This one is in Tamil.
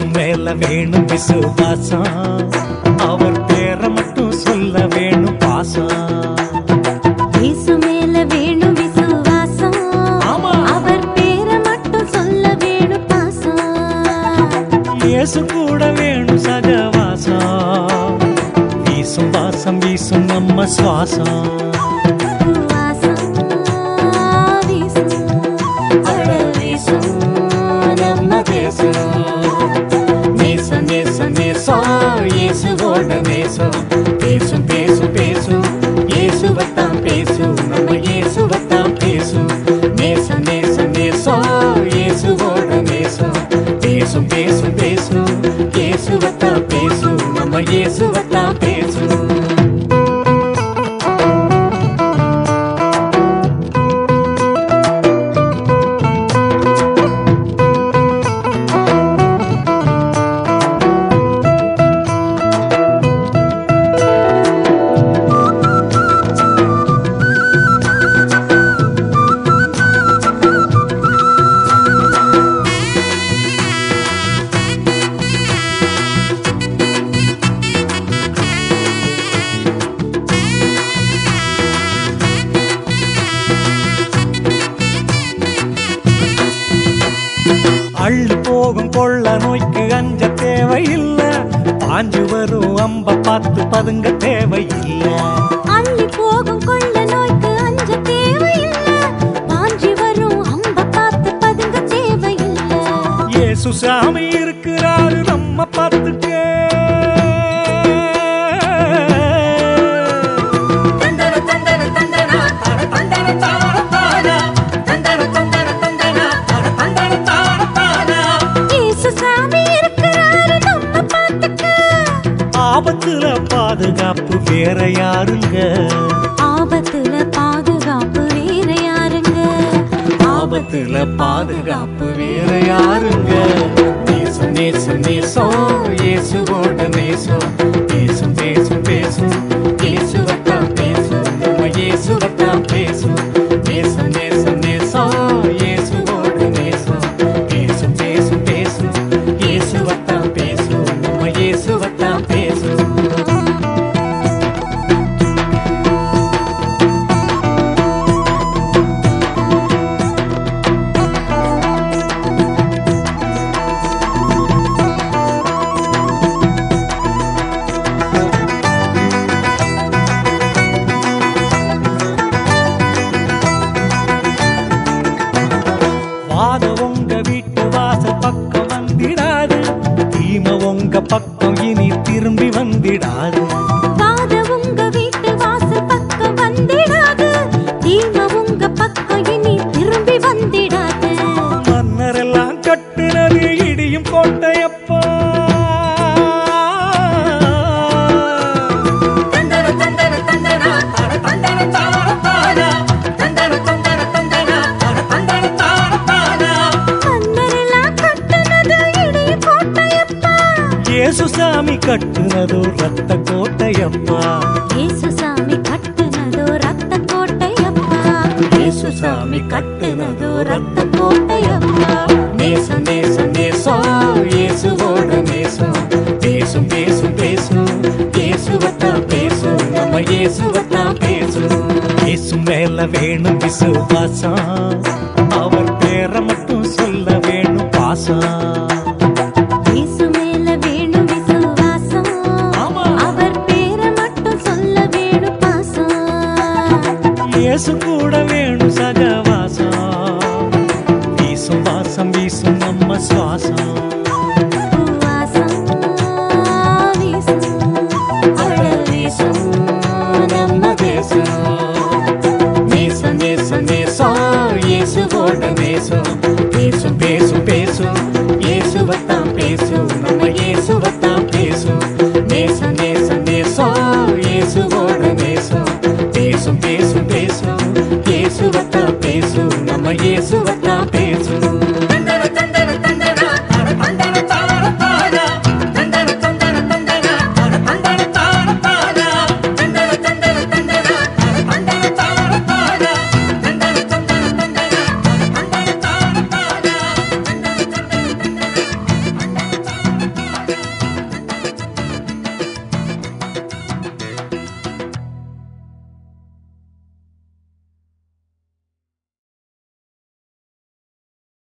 மேல வேணும் விசுவாசம் அவர் பேரை மட்டும் சொல்ல வேணும் பாசம் இயேசு மேல வேணும் விசுவாசம் ஆமா. அவர் பேரை மட்டும் சொல்ல வேணும் பாசம் இயேசு கூட வேணும் சகவாசம் வீசும் வாசம் வீசும் நம்ம சுவாசம் வாசம் வீசும் அழல் வீசும் நம்ம தேசம் நேசம் நேசம் நேசம் இயேசுவோட நேசம் பேசும் பேசும் பேசும் இயேசுவத்தான் பேசும் நம்ம இயேசுவத்தான் பேசும் நேசம் நேசம் நேசம் இயேசுவோட நேசம் பேசும் பேசும் பேசும் இயேசுவத்தான் பேசும் நம்ம இயேசுவத்தான் பேசும் அள்ளு போகும் கொள்ள நோய்க்கு அஞ்ச தேவையில்லை பாஞ்சு வரும் அம்ப பார்த்து பதுங்க தேவையில்லை அள்ளி போகும் கொள்ள நோய்க்கு அஞ்ச தேவையில்லை பாஞ்சி வரும் அம்ப பார்த்து பதுங்க தேவையில்லை இயேசு சாமி இருக்கிறாரு நம்ம பார்த்துக்க இயேசு சாமி இருக்கிறாரு நம்ம பார்த்துக்க ஆபத்துல பாதுகாப்பு வேற யாருங்க ஆபத்துல பாதுகாப்பு வேற யாருங்க ஆபத்துல பாதுகாப்பு வேற யாருங்க நேசம் நேசம் நேசம் இயேசுவோட நேசம் பேசும் பேசும் பேசும் இயேசுவத்தான் பேசும் நம்ம இயேசுவத்தான் பேசும் நேசம் நேசம் நேசம் இயேசுவோட நேசம் பேசும் பேசும் பேசும் இயேசுவத்தான் பேசும் நம்ம இயேசுவத்தான் பேசும் வாத உங்க வீட்டு வாசல் பக்கம் வந்திடாது தீம உங்க பக்கம் இனி திரும்பி வந்திடாது பாத உங்க வீட்டு வாசல் பக்கம் வந்திடாது தீம உங்க பக்கம் இனி திரும்பி வந்திடாது மன்னரெல்லாம் கட்டுனது இடியும் கோட்டையப்பா மன்னரெல்லாம் கட்டுனது இடைய கோட்டையப்பா இயேசு சாமி கட்டுனதோ ரத்த கோட்டையப்பா இயேசு சாமி கட்டுனதோ ரத்த கோட்டையப்பா இயேசு சாமி கட்டுனதோ ரத்த கோட்டையப்பா நேசம் நேசம் நேசம் இயேசுவோட நேசம் பேசும் பேசும் பேசும் இயேசுவத்தான் பேசும் நம்ம இயேசுவத்தான் பேசும் இயேசு மேல வேணும் விசுவாசம் அவர் பேரை மட்டும் சொல்ல வேணும் பாசம் இயேசு மேல வேணும் விசுவாசம் ஆமா. அவர் பேரை மட்டும் சொல்ல வேணும் பாசம் இயேசு கூட வேணும் சகவாசம் வீசும் வாசம் வீசும் நம்ம சுவாசம் வாசம் வீசும் அழல் வீசும் நம்ம தேசம் நேசம் நேசம் நேசம் இயேசுவோட நேசம் பேசும் பேசும் பேசும் இயேசுவத்தான் பேசும் நம்ம இயேசுவத்தான் பேசும் நேசம் நேசம் நேசம் இயேசுவோட நேசம் பேசும் பேசும் பேசும் இயேசுவத்தான் பேசும் நம்ம இயேசுவத்தான் பேசும்